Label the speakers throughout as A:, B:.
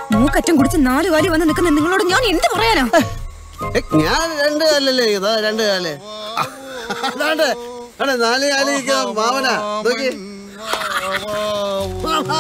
A: മൂക്കറ്റം കുടിച്ച് നാല് കാലി വന്ന് നിൽക്കുന്ന നിങ്ങളോട് ഞാൻ എന്ത് പറയാനാ
B: ഏ, ഞാൻ രണ്ട് കാലല്ലേ ഇതാ രണ്ട് കാല് ആ, അതാണ്ട് അതെ നാല് കാലി നിൽക്കുന്ന മാവനാ നോക്കി മാമാ.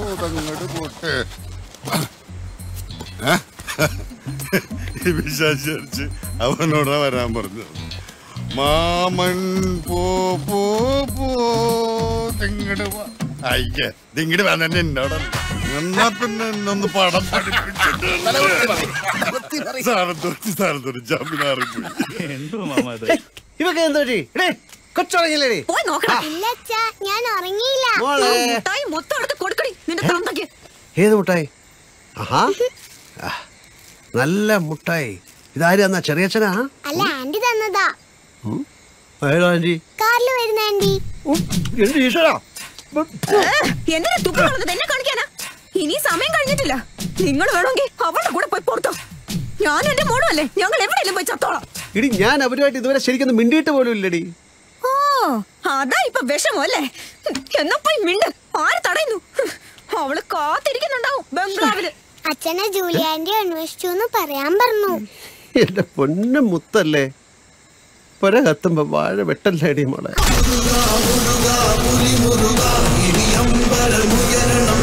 C: വിശ്വാസിച്ച് അവനോടാ വരാൻ പറഞ്ഞു മാമൻ പോ പോ പോ തിങ്ങട് വാ. അയ്യ തിങ്ങട് വന്നെ എന്നോടല്ല എന്നാ പിന്നെ എന്നൊന്ന് പടം പഠിപ്പിച്ചിട്ട് സ്ഥാനത്തോട്ട് സ്ഥാനത്തോട്ട് ജാമ്യനാറിപ്പോയി
D: എന്തോ മാമ ഇത്
B: ഇവക്ക് എന്തോ പറ്റി? എടേ, കൊച്ചുറങ്ങില്ലേടി
A: പോയി നോക്കണം
E: ഇല്ല അച്ഛാ ഞാൻ ഉറങ്ങിയില്ല
B: മോളെ
A: മുട്ടായി മൊത്തം എടുത്ത് കൊടുക്കടി നിന്റെ തന്തയ്ക്ക്
B: ഏത് മുട്ടായി ആഹാ ആ, നല്ല മുട്ടായി ഇതാരും എന്നാ ചെറിയച്ഛനാ
E: അല്ല ആന്റി തന്നതാ
B: ഏതോ ആന്റി
E: കാറിൽ വരുന്ന ആന്റി
B: ഉം, എന്റെ ഈശ്വരാ
A: എന്തിനാ തുപ്പി കളഞ്ഞത് എന്നെ കാണിക്കാനാ ഇനി സമയം കഴിഞ്ഞിട്ടില്ല നിങ്ങൾ വേണമെങ്കിൽ അവളുടെ കൂടെ പോയി പുറത്തോ ഞാനും എന്റെ മോളും അല്ലേ ഞങ്ങൾ എവിടെയെങ്കിലും പോയി ചത്തോളാം
B: ഇടി ഞാൻ അവരുമായിട്ട് ഇതുവരെ ശരിക്കും മിണ്ടിയിട്ട് പോലും ഇല്ലടി
A: ഓ അതാ ഇപ്പൊ വിഷമോ അല്ലേ എന്നാ പോയി മിണ്ട് ആര് തടയുന്നു അവള് കാത്തിരിക്കുന്നുണ്ടാവും ബംഗ്ലാവില്
E: അച്ഛനെ ജൂലി ആന്റി അന്വേഷിച്ചു എന്ന് പറയാൻ പറഞ്ഞു
B: എന്റെ പൊന്നു മുത്തല്ലേ പുര കത്തുമ്പോ വാഴ വെട്ടല്ലേടി മോളെ
F: മുരുക പുലി മുരുക ഇനി അമ്പലമുയരണം